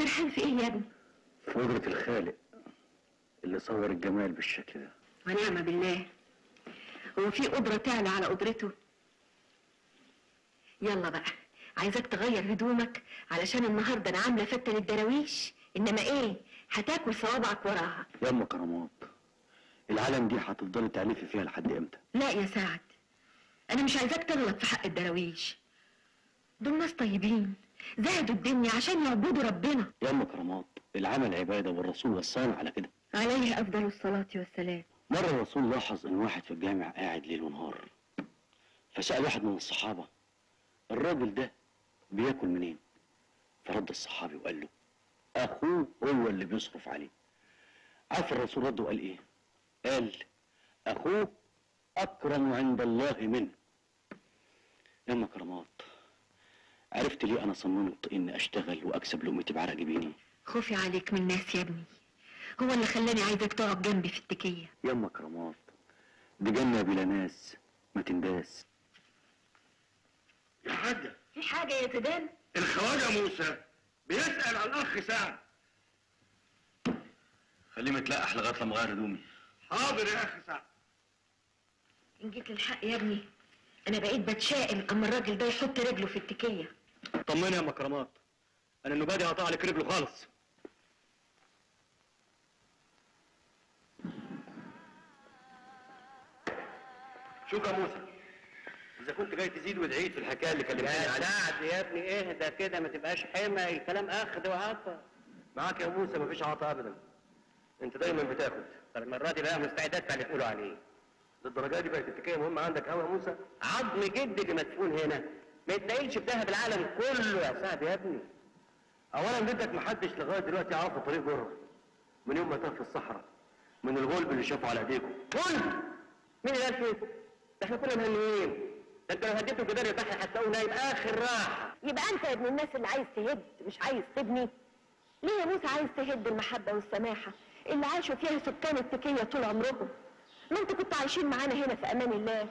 سرحان في ايه يا ابني في قدرة الخالق اللي صور الجمال بالشكل ده ونعم بالله هو في قدرة تعلى على قدرته يلا بقى عايزك تغير هدومك علشان النهارده انا عامله فتة للدراويش انما ايه هتاكل صوابعك وراها يا ام كرامات العالم دي هتفضلي تعلفي فيها لحد امتى لا يا سعد انا مش عايزاك تغلط في حق الدراويش دول ناس طيبين زهدوا الدنيا عشان يعبدوا ربنا يا ام كرامات العمل عباده والرسول وصانا على كده عليه افضل الصلاه والسلام مره الرسول لاحظ ان واحد في الجامع قاعد ليل ونهار فسال واحد من الصحابه الراجل ده بياكل منين فرد الصحابي وقال له اخوه هو اللي بيصرف عليه عارف الرسول رد وقال ايه قال اخوه اكرم عند الله منه يا ام كرامات عرفت ليه انا صممت اني اشتغل واكسب لقمتي بعرق جبيني خوفي عليك من الناس يا ابني هو اللي خلاني عايزك تقعد جنبي في التكيه يا ام كرامات دي جنه بلا ناس ما تنداس يا حاجة في حاجه يا زيدان الخواجة موسى بيسأل عن الأخ سعد خليه متلقح لغايه لما اغير هدومي حاضر يا أخ سعد ان جيت للحق يا ابني انا بقيت بتشائم اما الراجل ده يحط رجله في التكيه طمني يا ام كرامات انا النبادي هقطع لك رجله خالص شوف يا موسى اذا كنت جاي تزيد وتعيد في الحكايه اللي كلمتني يا عنها سعد يا ابني اهدى كده ما تبقاش حمى الكلام اخد وعطى معاك يا موسى مفيش عطاء ابدا انت دايما بتاخد طب المره دي بقى مستعد ادفع اللي تقولوا عليه للدرجه دي بقت التكيه مهمه عندك قوي يا موسى عظم جد اللي مدفون هنا ما يتنقلش في دهب العالم كله يا سعد يا ابني اولا بدك محدش لغايه دلوقتي يعرف الطريق بره من يوم ما تاه في الصحراء من الغلب اللي شافه على ايديكم كل مين اللي قال كده؟ ده احنا كنا مهنيين ده انت لو هديته جدار البحر هتلاقوه نايم اخر راحه يبقى انت يا ابن الناس اللي عايز تهد مش عايز تبني ليه يا موسى عايز تهد المحبه والسماحه اللي عاشوا فيها سكان التكيه طول عمرهم ما انتوا كنتوا عايشين معانا هنا في امان الله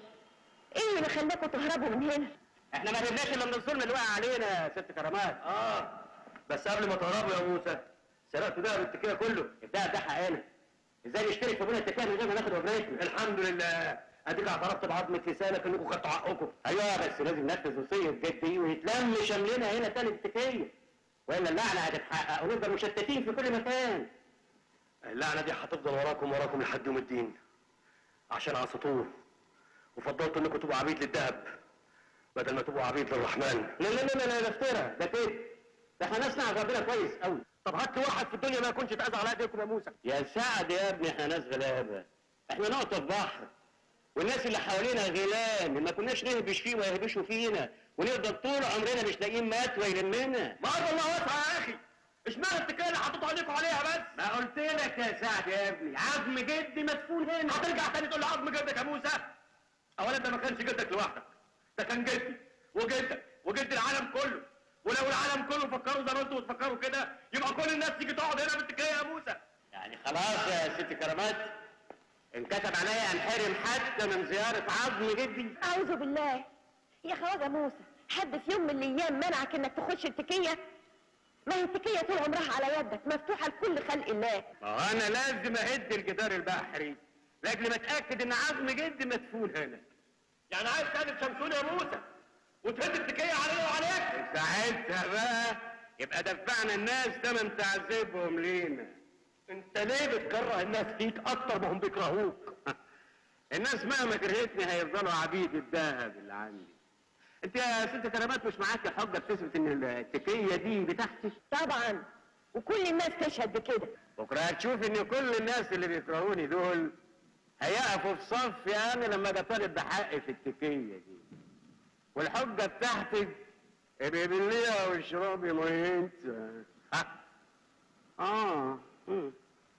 ايه اللي خلاكوا تهربوا من هنا احنا ما هربناش الا من الظلم اللي وقع علينا يا ست كرامات اه بس قبل ما تهربوا يا موسى سرقتوا دهب التكيه كله الدهب ده حقنا ازاي نشترك في بنى التكامل من غير ما ناخد وجبتنا الحمد لله اديك اعترفت بعظمه لسانك انكم خدتوا حقكم ايوه بس لازم ننفذ وصيه جدي ويتلم شملنا هنا تاني التكيه والا اللعنه هتتحقق ونفضل مشتتين في كل مكان اللعنه دي هتفضل وراكم وراكم لحد يوم الدين عشان عصيتوه وفضلتوا انكم تبقوا عبيد للذهب بدل ما تبقوا عبيد للرحمن لا لا لا لا ده افترى ده كده ده احنا ناس نعرف ربنا كويس قوي طب هات لي واحد في الدنيا ما يكونش اتاذى على ايديكم يا موسى يا سعد يا ابني احنا ناس غلابه احنا نقطه في بحر والناس اللي حوالينا غلام ما كناش نهبش فيه ويهبشوا فينا ونفضل طول عمرنا مش لاقيين مات ويلمنا ما ارض الله واسعه يا اخي اشمعنى التكيه اللي حطيتوا عليكم عليها بس ما قلت لك يا سعد يا ابني عظم جدي مدفون هنا هترجع تاني تقول لي عظم جدك يا موسى اولا ده ما كانش جدك لوحدك ده كان جدي وجدك وجد العالم كله ولو العالم كله فكروا زي ما انتوا بتفكروا كده يبقى كل الناس تيجي تقعد هنا بالتكيه يا موسى يعني خلاص يا ست كرامات انكتب عليا انحرم حتى من زيارة عظم جدي اعوذ بالله يا خواجه موسى حد في يوم من الايام منعك انك تخش التكيه ما هي التكيه طول عمرها على يدك مفتوحه لكل خلق الله ما هو انا لازم اهد الجدار البحري لاجل ما اتاكد ان عظم جدي مدفون هنا يعني عايز تقلب شمسون يا موسى وتهد التكيه علينا وعليك ساعتها بقى يبقى دفعنا الناس تمن تعذيبهم لينا انت ليه بتكره الناس فيك اكتر ما هم بيكرهوك الناس مهما كرهتني هيفضلوا عبيد الذهب اللي عندي انت يا ست كرامات مش معاك حجه بتثبت ان التكيه دي بتاعتي طبعا وكل الناس تشهد بكده بكره هتشوف ان كل الناس اللي بيكرهوني دول هيقفوا في صفي انا لما اجي طالب بحقي في التكيه دي والحجه بتاعتك ابقي بالليها واشربي ميه ها. اه مم.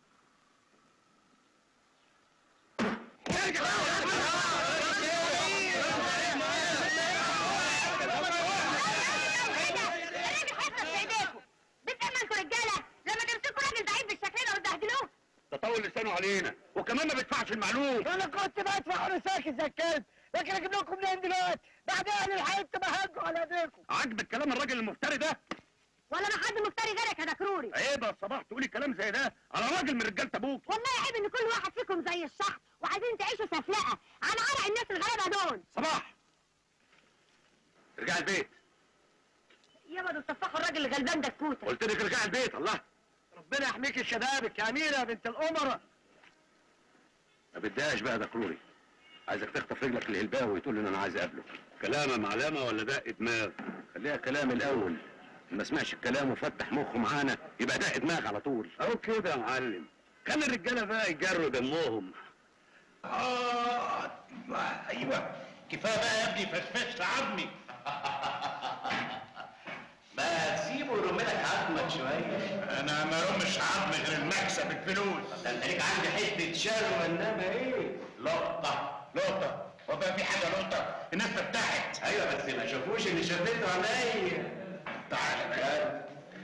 الراجل هيخلص في ايديكم بتأمن انتوا رجاله لما تمسكوا راجل ضعيف بالشكل ده وتبهدلوه ده طول لسانه علينا وكمان ما بيدفعش المعلوم انا كنت بدفع وانا ساكت زي الكلب لكن اجيب لكم منين دلوقتي بعد اهل الحي تبهجوا على ايديكم عاجبك كلام الراجل المفتري ده ولا ما حد مفتري غيرك يا دكروري عيب يا صباح تقولي كلام زي ده على راجل من رجاله ابوك والله عيب ان كل واحد فيكم زي الشحط وعايزين تعيشوا سفلقه على عرق الناس الغلابه دول صباح ارجع البيت يابا دول صفحوا الراجل الغلبان ده الكوته قلت لك ارجع البيت الله ربنا يحميك شبابك يا اميره بنت الامراء ما بدهاش بقى ده كروري عايزك تخطف رجلك الهلباوي وتقول له ان انا عايز اقابله كلامه معلمه ولا دق دماغ خليها كلام الاول ما سمعش الكلام وفتح مخه معانا يبقى دق دماغ على طول اهو كده يا معلم كان الرجاله بقى يجروا دمهم آه أيوة أيوة كفاية بقى يا ابني فشفشت عظمي ما تسيبه يرم لك عظمك شوية أنا ما رمش عظمي غير المكسب الفلوس ده أنت ليك عندي حتة شارو إنما إيه؟ لقطة لقطة وبقى في حاجة لقطة الناس فتحت أيوة بس ما شافوش اللي شافته عليا تعالى بقى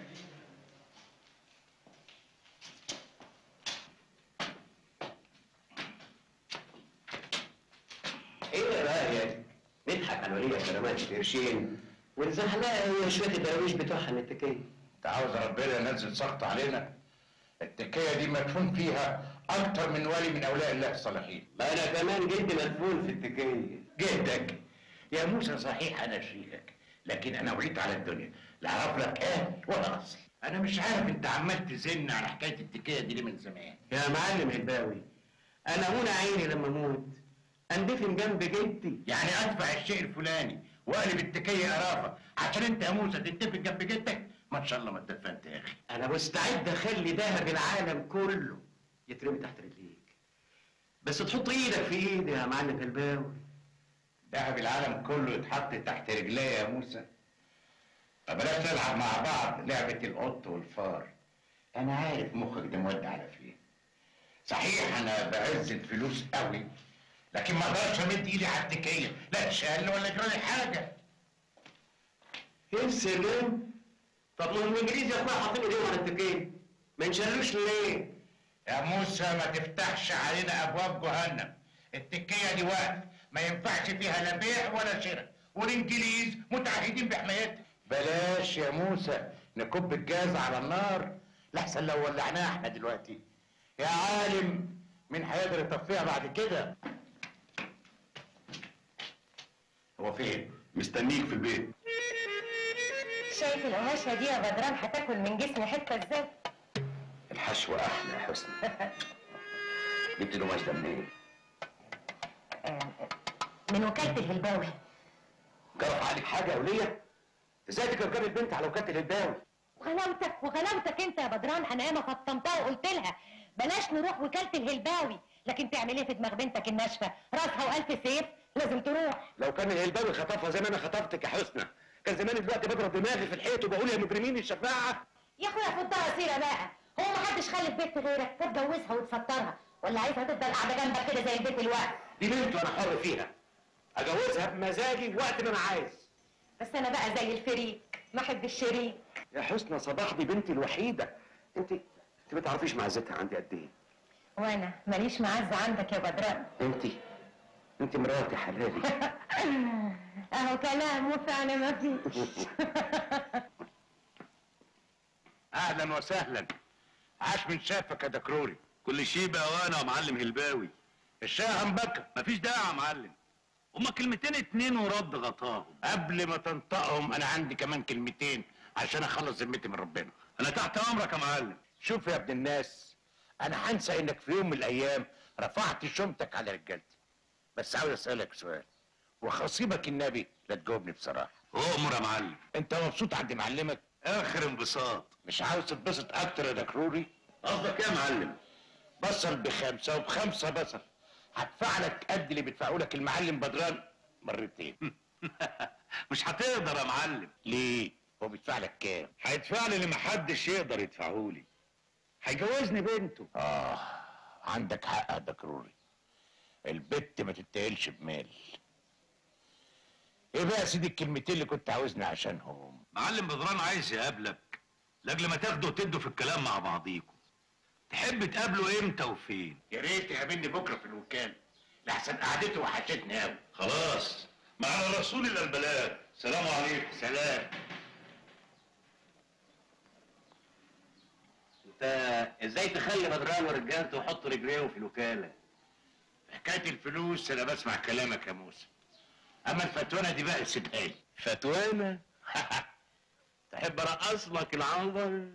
ايه رايك نضحك على ولية كرامات قرشين ونزحلقها هي شويه الدراويش بتوعها النتكيه انت عاوز ربنا ينزل سخط علينا التكية دي مدفون فيها أكتر من ولي من أولياء الله الصالحين ما انا كمان جدي مدفون في التكيه جدك يا موسى صحيح أنا شريكك لكن أنا وليت على الدنيا لا أعرف لك إيه ولا أصل أنا مش عارف أنت عمال تزن على حكاية التكية دي ليه من زمان يا معلم هلباوي انا هنا عيني لما اموت اندفن جنب جدي يعني أدفع الشيء الفلاني وأقلب التكية قرافة عشان أنت يا موسى تتفق جنب جدك ما شاء الله ما اتدفنت يا أخي انا مستعد اخلي ذهب العالم كله يترمي تحت رجليك بس تحط ايدك في ايدي يا معلم هلباوي دهب العالم كله يتحط تحت رجليه يا موسى فبلاش نلعب مع بعض لعبة القط والفار أنا عارف مخك ده مودي على فين صحيح أنا بعز الفلوس قوي لكن ما اقدرش امد ايدي على التكية لا اتشال ولا يجرى لي حاجة ايه السلام طب ما الانجليز يا اخويا حاطين ايديهم على التكيه ما نشلوش ليه يا موسى ما تفتحش علينا أبواب جهنم التكية دي وقت ما ينفعش فيها لا بيع ولا شراء والإنجليز متعهدين بحمايتها بلاش يا موسى نكب الجاز على النار لحسن لو ولعناها احنا دلوقتي يا عالم مين هيقدر يطفيها بعد كده هو فين مستنيك في البيت شايف القماشة دي يا بدران هتاكل من جسمي حتة ازاي؟ الحشو احلى يا حسني جبت له ده منين من وكالة الهلباوي جرف عليك حاجه يا وليه ازاي تكركب البنت على وكاله الهلباوي وغلاوتك وغلاوتك انت يا بدران انا ياما فطمتها وقلت لها بلاش نروح وكالة الهلباوي لكن تعمل ايه في دماغ بنتك الناشفة راسها والف سيف لازم تروح لو كان الهلباوي خطفها زي ما انا خطفتك يا حسنى كان زمان دلوقتي بضرب دماغي في الحيط وبقول يا مجرمين الشفاعه يا اخويا فضها سيرة بقى هو ما حدش خلف بنت غيرك تتجوزها وتفطرها ولا عايزها تفضل قاعدة جنبك كده زي البيت الوقت دي بنت وانا حر فيها اجوزها بمزاجي وقت ما انا عايز بس انا بقى زي الفريك ما احب الشريك يا حسنى صباح دي بنتي الوحيده انت انت ما تعرفيش معزتها عندي قد ايه وانا ماليش معزة عندك يا بدران انت انت مراتي حلالي اهو كلام وفعل ما فيش اهلا وسهلا عاش من شافك يا دكروري كل شيء بقى وانا يا معلم هلباوي الشاي هنبكى مفيش داعي يا معلم هما كلمتين اتنين ورد غطاهم قبل ما تنطقهم انا عندي كمان كلمتين عشان اخلص ذمتي من ربنا انا تحت امرك يا معلم شوف يا ابن الناس انا هنسى انك في يوم من الايام رفعت شومتك على رجالتي بس عاوز اسالك سؤال وخصيبك النبي لا تجاوبني بصراحه اؤمر يا معلم انت مبسوط عند معلمك اخر انبساط مش عاوز تتبسط اكتر يا دكروري قصدك ايه يا معلم بصل بخمسه وبخمسه بصل هدفع لك قد اللي بيدفعوا لك المعلم بدران مرتين مش هتقدر يا معلم ليه هو بيدفع لك كام هيدفع لي اللي محدش يقدر يدفعه لي هيجوزني بنته اه عندك حق يا دكروري البت ما تتقلش بمال ايه بقى يا سيدي الكلمتين اللي كنت عاوزني عشانهم معلم بدران عايز يقابلك لاجل ما تاخدوا وتدوا في الكلام مع بعضيكم تحب تقابله امتى وفين يا ريت يقابلني بكره في الوكاله لحسن قعدته وحشتني قوي خلاص معنا رسول الا البلاغ سلام عليكم سلام انت ازاي تخلي بدران ورجالته يحطوا رجليهم في الوكاله حكايه الفلوس انا بسمع كلامك يا موسى اما الفتوانه دي بقى سيبها لي فتوانة تحب ارقص لك العنبر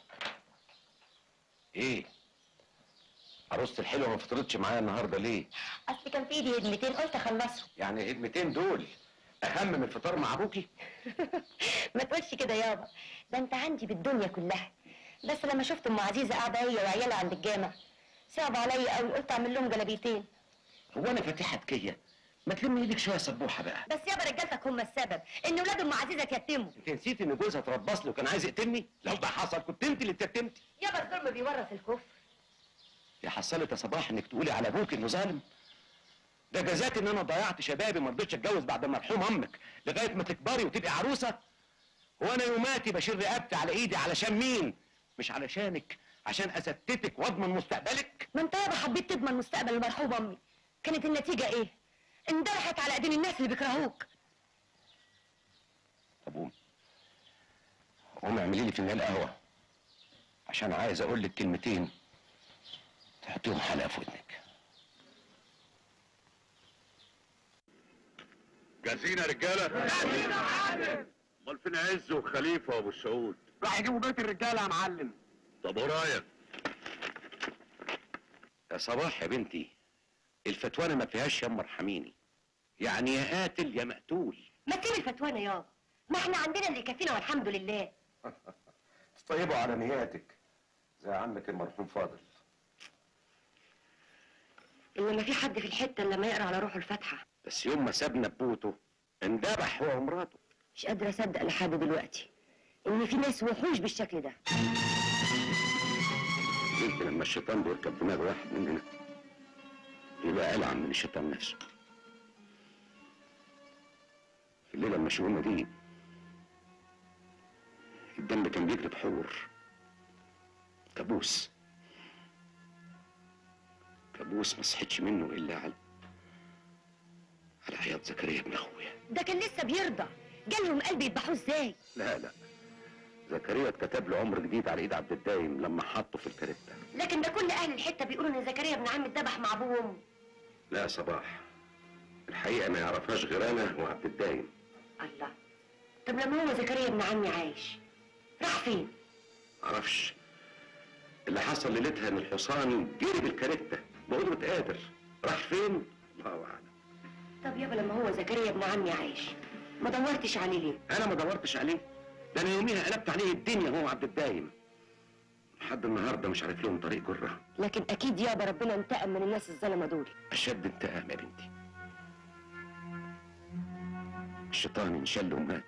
ايه عروسة الحلوة ما فطرتش معايا النهارده ليه؟ اصل كان في ايدي هدمتين قلت اخلصهم يعني الهدمتين دول اهم من الفطار مع ابوكي؟ ما تقولش كده يابا ده انت عندي بالدنيا كلها بس لما شفت ام عزيزه قاعده هي وعيالها عند الجامع صعب عليا قوي قلت اعمل لهم جلابيتين هو انا فاتحة كية؟ ما تلم ايدك شوية سبوحة بقى بس يابا رجالتك هم السبب ان ولاد ام عزيزه اتيتموا انت نسيت ان جوزها اتربص له وكان عايز يقتلني؟ لو ده حصل كنت انت اللي اتيتمتي يابا الظلم بيورث الكفر يا حصلت يا صباح انك تقولي على ابوك انه ظالم ده جزاك ان انا ضيعت شبابي ما رضيتش اتجوز بعد مرحوم امك لغايه ما تكبري وتبقي عروسه وانا يوماتي بشيل رقبتي على ايدي علشان مين مش علشانك عشان اثبتك واضمن مستقبلك ما انت يابا حبيت تضمن مستقبل المرحوم امي كانت النتيجه ايه اندلحت على ايدين الناس اللي بيكرهوك طب قومي قومي اعملي لي فنجان قهوه عشان عايز اقول لك كلمتين تحطيهم حلقه في ودنك جاهزين يا رجاله؟ جاهزين يا معلم امال فين عز وخليفه وابو السعود؟ راح يجيبوا بيت الرجاله يا معلم طب ورايك يا صباح يا بنتي الفتوانة ما فيهاش يا ارحميني يعني يا قاتل يا مقتول ما تسيب الفتوانه يابا ما احنا عندنا اللي يكفينا والحمد لله طيبوا على نياتك زي عمك المرحوم فاضل انما في حد في الحته اللي لما يقرا على روحه الفاتحه بس يوم ما سابنا ببوته اندبح هو ومراته مش قادره اصدق لحد دلوقتي ان في ناس وحوش بالشكل ده يمكن لما الشيطان بيركب دماغ واحد مننا يبقى ألعن من الشيطان نفسه في الليلة المشؤومة دي الدم كان بيجري بحور كابوس كابوس ما صحيتش منه إلا على على عياط زكريا ابن أخويا ده كان لسه بيرضع جالهم قلب يذبحوه ازاي لا لا زكريا اتكتب له عمر جديد على ايد عبد الدايم لما حطه في الكاريتا لكن ده كل اهل الحته بيقولوا ان زكريا ابن عم اتذبح مع ابوه وامه لا يا صباح الحقيقة ما يعرفهاش غير أنا وعبد الدايم الله طب لما هو زكريا ابن عمي عايش راح فين معرفش اللي حصل ليلتها ان الحصان جري بالكاريتا بقدرة قادر راح فين؟ الله أعلم طب يابا لما هو زكريا ابن عمي عايش ما دورتش عليه ليه أنا ما دورتش عليه ده أنا يوميها قلبت عليه الدنيا هو عبد الدايم لحد النهارده مش عارف لهم طريق جره لكن اكيد يابا ربنا انتقم من الناس الظلمه دول أشد انتقام يا بنتي الشيطان انشل ومات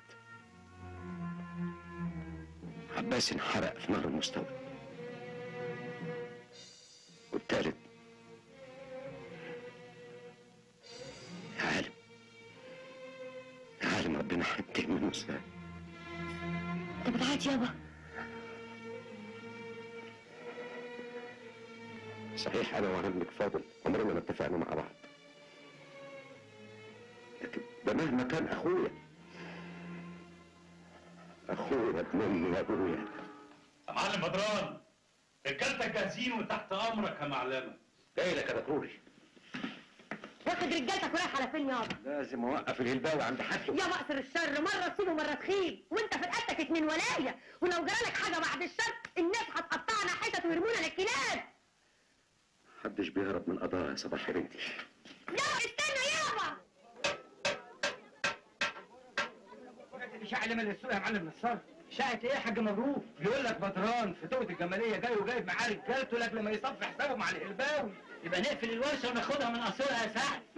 عباس انحرق في نهر المستوى والتالت يا عالم يا عالم ربنا هينتقم منه ازاي انت بتعيط يابا صحيح انا وعمك فاضل عمرنا ما اتفقنا مع بعض لكن ده مهما كان اخويا اخويا ابن امي وابويا يا معلم بدران رجالتك جاهزين وتحت امرك يا معلمه جاي لك يا دكتوري واخد رجالتك ورايح على فين يابا لازم اوقف الهلباوي عند حده يا مقصر الشر مرة تصيب ومرة تخيل وانت في رقبتك اتنين ولاية ولو جرالك حاجة بعد الشر الناس هتقطعنا حتت ويرمونا للكلاب محدش بيهرب من القضاء يا صباح يا بنتي يابا استنى يابا الإشاعة اللي من السوق يا معلم نصار إشاعة إيه يا حاج مبروك؟ بيقول لك بدران في توة الجمالية جاي وجايب معاه رجالته لك لما يصفي حسابه مع الهلباوي يبقى نقفل الورشه وناخدها من قصيرها يا سعد